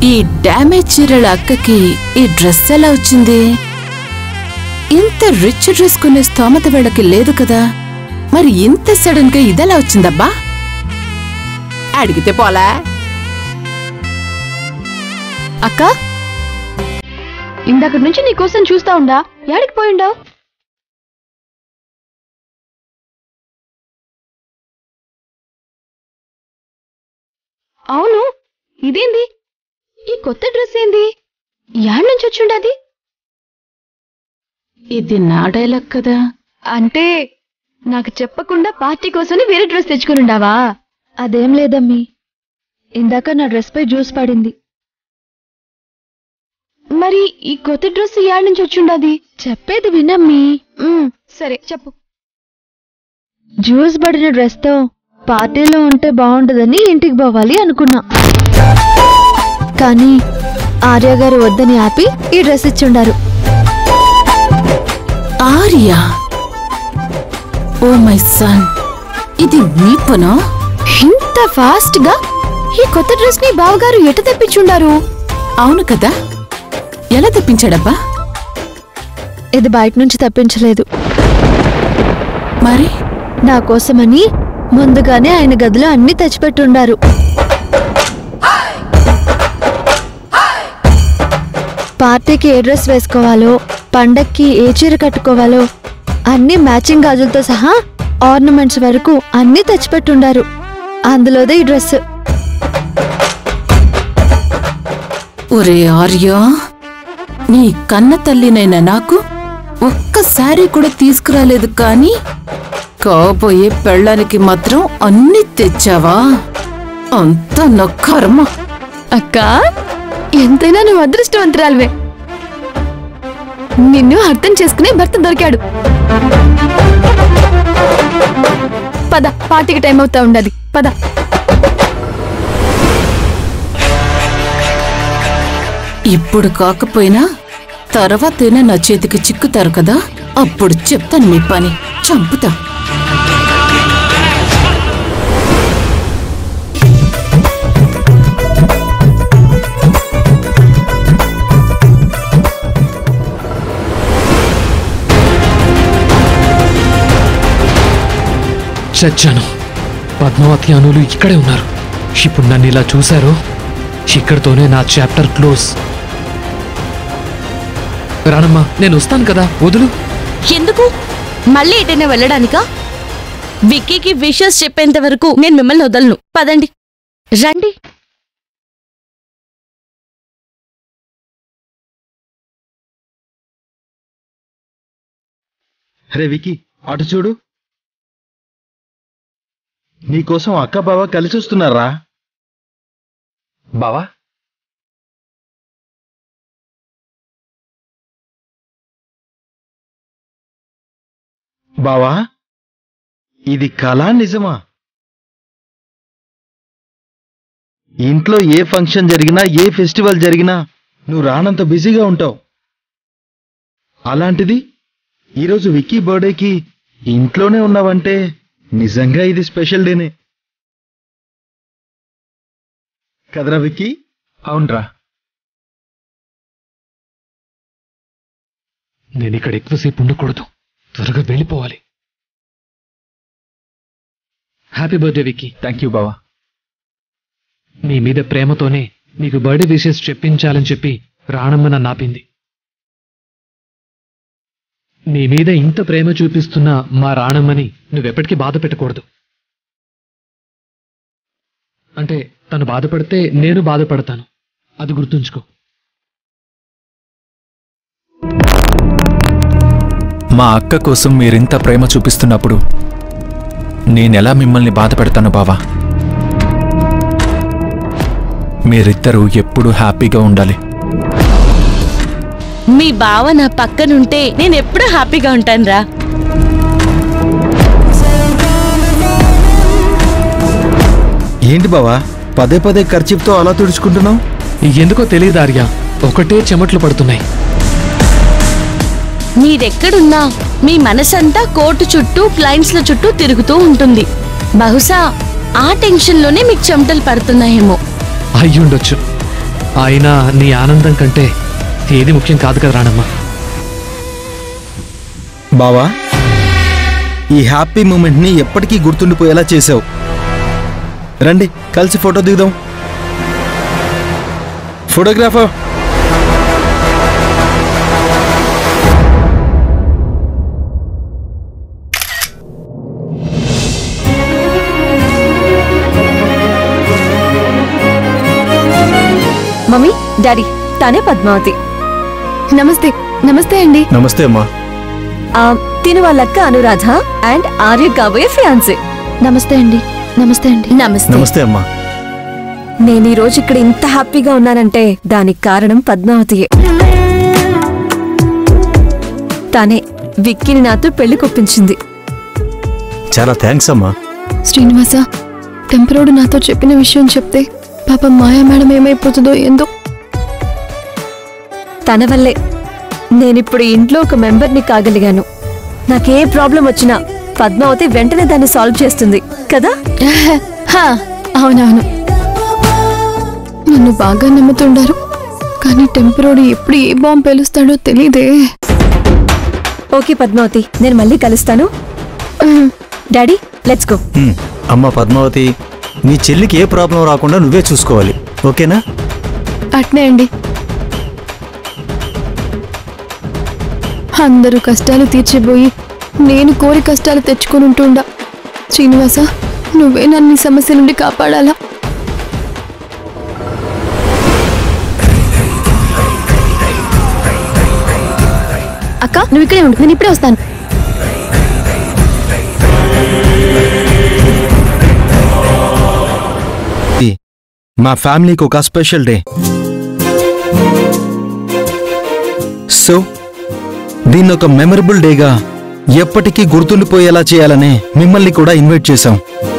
ఈ డ్యామేజ్ చీరల అక్కకి ఈ డ్రెస్ ఎలా వచ్చింది ఇంత రిచ్ డ్రెస్ కొనే స్తోమత వీళ్ళకి లేదు కదా మరి ఇంత సడన్ గా ఇదెలా వచ్చిందబ్బా అడిగితే పోలా అక్క ఇందాక నుంచి నీకోసం చూస్తా ఉండా ఏడికి పోయిండావు అవును ఇదేంది ఈ కొత్త డ్రెస్ ఏంది యాడ్ నుంచి వచ్చిండది ఇది నా డైలాగ్ కదా అంటే నాకు చెప్పకుండా పార్టీ కోసమని వేరే డ్రెస్ తెచ్చుకుని ఉండావా అదేం లేదమ్మీ ఇందాక నా డ్రెస్ పై జ్యూస్ పడింది మరి ఈ కొత్త డ్రెస్ యాడ్ నుంచి వచ్చిండది చెప్పేది వినమ్మీ ఉమ్, సరే చెప్పు జ్యూస్ పడిన డ్రెస్ తో పార్టీలో ఉంటే బాగుండదని ఇంటికి పోవాలి అనుకున్నా కానీ ఆర్య గారు వద్దని ఆపి ఈ డ్రెస్ ఇచ్చుండారు ఆర్యా ఓ మై సన్ ఇది మీ పనా ఇంత ఫాస్ట్ గా ఈ కొత్త డ్రెస్ ని బావగారు ఎట తెప్పించుండారు అవును కదా ఎలా తెప్పించాడబ్బా ఇది బయట నుంచి తప్పించలేదు మరి నా కోసమని ముందుగానే ఆయన గదిలో అన్ని తెచ్చిపెట్టుండారు పార్టీకి ఏ డ్రెస్ వేసుకోవాలో పండక్కి ఏ చీర కట్టుకోవాలో అన్ని మ్యాచింగ్ గాజులతో సహా ఆర్నమెంట్స్ వరకు అన్ని తెచ్చిపెట్టుండారు అందులోదే ఈ డ్రెస్ ఒరే ఆర్య నీ కన్న తల్లినైన నాకు ఒక్కసారి కూడా తీసుకురాలేదు కానీ కాబోయే పెళ్ళానికి మాత్రం అన్ని తెచ్చావా అంత నా కర్మ అక్క ఎంతైనా నువ్వు అదృష్టవంతురాలివే నిన్ను అర్థం చేసుకునే భర్త దొరికాడు పద పార్టీకి టైం అవుతా ఉండదు పద ఇప్పుడు కాకపోయినా తర్వాతైనా నా చేతికి చిక్కుతారు కదా అప్పుడు చెప్తాను మీ పని చంపుతా చచ్చాను పద్మావతి అనులు ఇక్కడే ఉన్నారు ఇప్పుడు నన్ను ఇలా చూశారు ఇక్కడితోనే నా చాప్టర్ క్లోజ్ రానమ్మా నేను వస్తాను కదా వదులు ఎందుకు మళ్ళీ ఎటైనా వెళ్ళడానికా విక్కీకి విషెస్ చెప్పేంత వరకు నేను మిమ్మల్ని వదలను పదండి రండి అరే వికీ అటు చూడు నీకోసం అక్క బావ కలిసి వస్తున్నారా బావా బావా ఇది కళ నిజమా ఇంట్లో ఏ ఫంక్షన్ జరిగినా ఏ ఫెస్టివల్ జరిగినా నువ్వు రానంత బిజీగా ఉంటావు అలాంటిది ఈరోజు విక్కీ బర్త్డేకి ఇంట్లోనే ఉన్నావంటే నిజంగా ఇది స్పెషల్ డేనే కదరా విక్కీ అవునరా నేను ఇక్కడ ఎక్కువసేపు ఉండకూడదు త్వరగా వెళ్ళిపోవాలి happy birthday Vicky thank you బావా మీ మీద ప్రేమతోనే నీకు బర్త్డే విషెస్ చెప్పించాలని చెప్పి రాణమ్మ నన్ను ఆపింది నీ మీద ఇంత ప్రేమ చూపిస్తున్న మా రాణమ్మని నువ్వెప్పటికీ బాధ పెట్టకూడదు అంటే తను బాధపడితే నేను బాధపడతాను అది గుర్తుంచుకో మా అక్క కోసం మీరింత ప్రేమ చూపిస్తున్నప్పుడు నేనెలా మిమ్మల్ని బాధ పెడతాను బావా మీరిద్దరూ ఎప్పుడూ హ్యాపీగా ఉండాలి మీ బావ నా పక్కనుంటే నేను ఎప్పుడూ హ్యాపీగా ఉంటానురా ఏంటి బావా పదే పదే ఖర్చుతో అలా తుడుచుకుంటున్నావు ఎందుకో తెలియదు ఆర్య ఒకటే చెమట్లు పడుతున్నాయి మీరెక్కడున్నా మీ మనసంతా కోర్టు చుట్టూ క్లయింట్స్ల చుట్టూ తిరుగుతూ ఉంటుంది బహుశా ఆ టెన్షన్లోనే మీకు చెమటలు పడుతున్నాయేమో అయ్యుండొచ్చు అయినా నీ ఆనందం కంటే ఏది ముఖ్యం కాదు కదా రాణమ్మ బావా ఈ హ్యాపీ మూమెంట్ని ఎప్పటికీ గుర్తుండిపోయేలా చేసావు రండి కలిసి ఫోటో దిగుదాం ఫోటోగ్రాఫర్ మమ్మీ డాడీ తానే పద్మావతి నమస్తే నమస్తే అండి నమస్తే అమ్మా తిను వాళ్ళక్క అనురాధ అండ్ ఆర్య కాబోయే ఫియాన్సే నమస్తే అండి నమస్తే అండి నమస్తే నమస్తే అమ్మా నేను ఈ రోజు ఇక్కడ ఇంత హ్యాపీగా ఉన్నానంటే దానికి కారణం పద్మావతియే తానే విక్కిని నాతో పెళ్లి కొప్పించింది చాలా థ్యాంక్స్ అమ్మా శ్రీనివాస టెంపరోడు నాతో చెప్పిన విషయం చెప్తే పాపం మాయా మేడం ఏమైపోతుందో ఏందో తన వల్లే నేనిప్పుడు ఇంట్లో ఒక మెంబర్ని కాగలిగాను నాకే ప్రాబ్లం వచ్చినా పద్మావతి వెంటనే దాన్ని సాల్వ్ చేస్తుంది కదా హా, అవునవును నన్ను బాగా నమ్ముతుండారు కానీ టెంపరోడు ఎప్పుడు ఏ బాంబు పేలుస్తాడో తెలీదే ఓకే పద్మావతి నేను మళ్ళీ కలుస్తాను డాడీ లెట్స్ గో హ్మ్. అమ్మ పద్మావతి నీ చెల్లికి ఏ ప్రాబ్లం రాకుండా నువ్వే చూసుకోవాలి ఓకేనా అట్నే అండి అందరూ కష్టాలు తీర్చిపోయి నేను కోరి కష్టాలు తెచ్చుకొని ఉంటుండా శ్రీనివాస నువ్వే నన్ను ఈ సమస్య నుండి కాపాడాలా అక్క నువ్వు ఇక్కడే ఉండు నేను ఇప్పుడే వస్తాను మా ఫ్యామిలీకి ఒక స్పెషల్ డే సో దీన్ని ఒక మెమరబుల్ డేగా ఎప్పటికీ గుర్తుండిపోయేలా చేయాలని మిమ్మల్ని కూడా ఇన్వైట్ చేశాం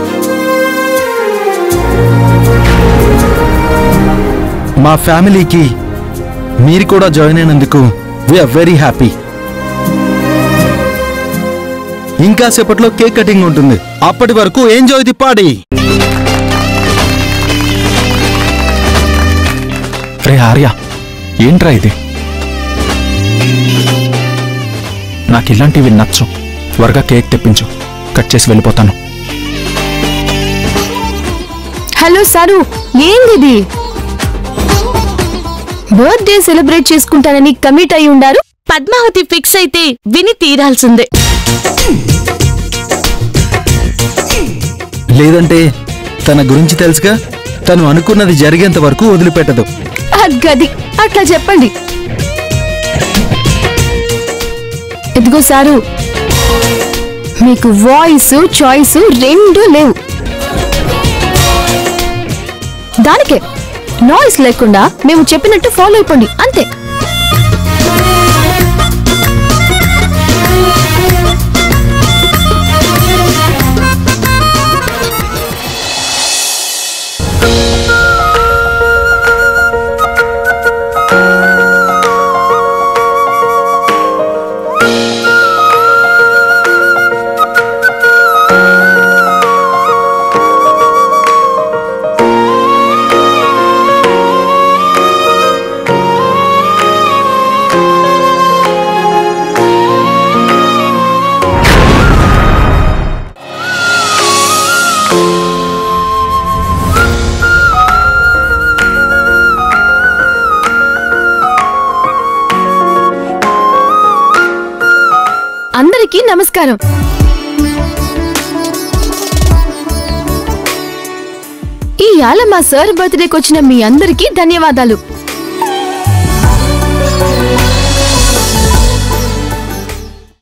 మా ఫ్యామిలీకి మీరు కూడా జాయిన్ అయినందుకు వీఆర్ వెరీ హ్యాపీ ఇంకా సేపట్లో కేక్ కటింగ్ ఉంటుంది అప్పటి వరకు ఎంజాయ్ ది పార్టీ రే ఆర్య ఏంట్రా ఇది నాకు ఇలాంటివి నచ్చు త్వరగా కేక్ తెప్పించు కట్ చేసి వెళ్ళిపోతాను హలో సారు ఏంది ఇది బర్త్డే సెలబ్రేట్ చేసుకుంటానని కమిట్ అయి ఉండారు పద్మావతి ఫిక్స్ అయితే విని తీరాల్సిందే లేదంటే తన గురించి తెలుసుగా తను అనుకున్నది జరిగేంత వరకు వదిలిపెట్టదు ఆ గది అట్లా చెప్పండి ఇదిగో సారు మీకు వాయిస్ చాయిస్ రెండు లేవు దానికే నాయిస్ లేకుండా మేము చెప్పినట్టు ఫాలో అయిపోండి అంతే అందరికీ నమస్కారం ఈ యాల మా సార్ బర్త్డేకి వచ్చిన మీ అందరికీ ధన్యవాదాలు